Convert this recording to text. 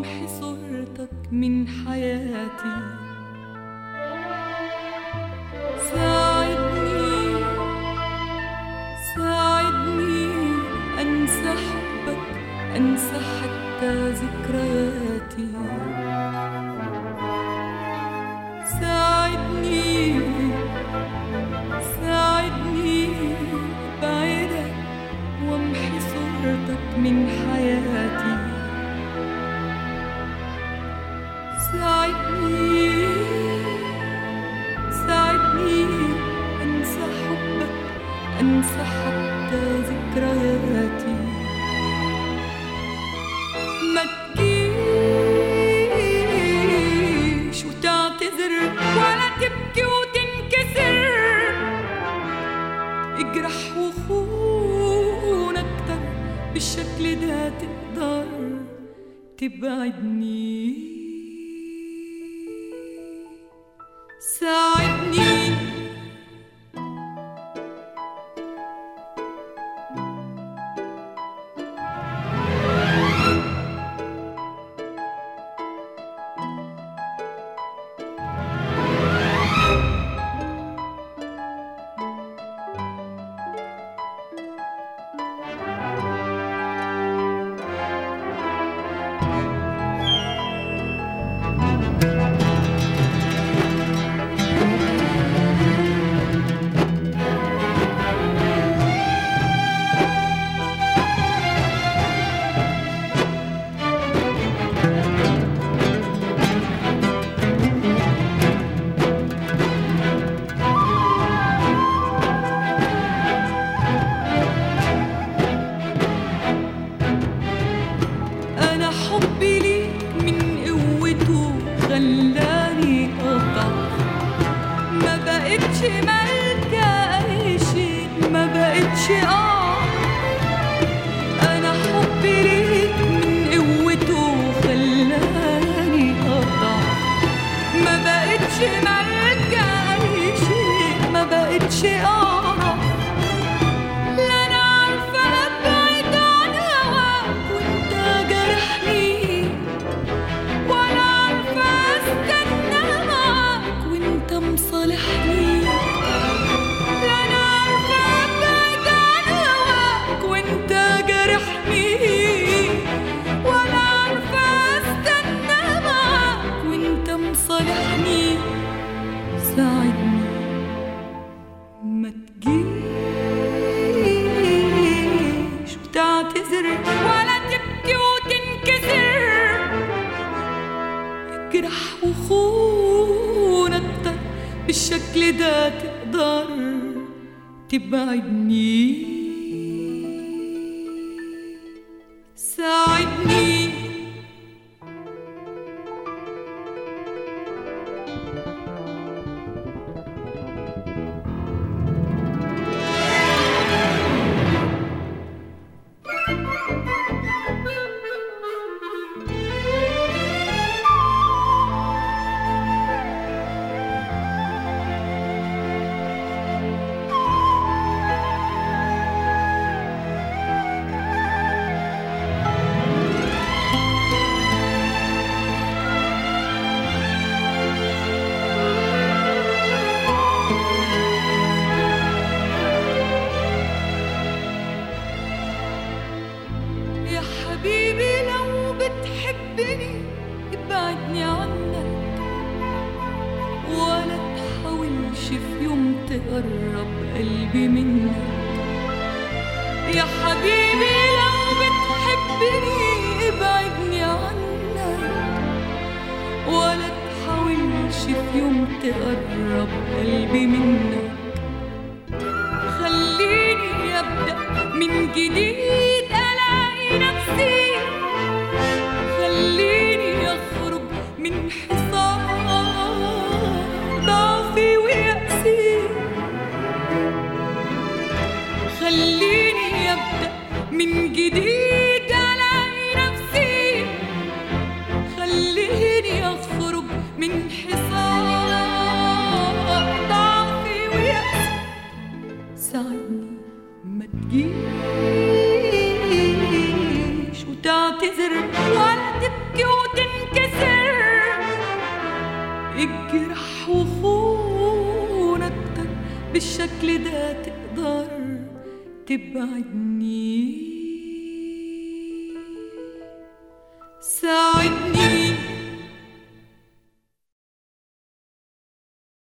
وامحي صورتك من حياتي ساعدني ساعدني أنسى حبك أنسى حتى ذكرياتي ساعدني ساعدني أبعدك وامحي صورتك من حياتي ساعدني ساعدني أنسى حبك أنسى حتى ذكرياتي ما تجيش وتعتذر ولا تبكي وتنكسر اجرح وخون أكتر بالشكل ده تقدر تبعدني ساعدني أنا حبي ليك من قوته خلاني أضعف ما بقتش مالكة أي شيء ما بقتش أقع أنا حبي ليك من قوته خلاني أضعف ما بقتش مالكة أي شيء ما بقتش أقع لا أنا عارفة أبعد عن هواك وأنت جرحني ولا عارفة أستنى معاك وأنت مصالحني لا أنا عارفة أبعد عن هواك وأنت جرحني ولا عارفة أستنى معاك وأنت مصالحني ساعدني ما تجيش وتعتذر ولا تبكي وتنكسر اجرح وخون اكتر بالشكل ده تقدر تبعدني ساعدني يا حبيبي لو بتحبني ابعدني عنك ولا تحاولش في يوم تقرب قلبي منك يا حبيبي لو بتحبني ابعدني عنك ولا تحاولش في يوم تقرب قلبي منك خليني ابدا من جديد الاقي نفسي خليني اخرج من حصار ضعفي ويأسي خليني ابدا من جديد الاقي نفسي خليني اخرج من حصار ضعفي ويأسي ساعدني ما تجيش وتعتذر ولا تبكي وتنكسر اجرح وخون اكتر بالشكل ده تقدر تبعدني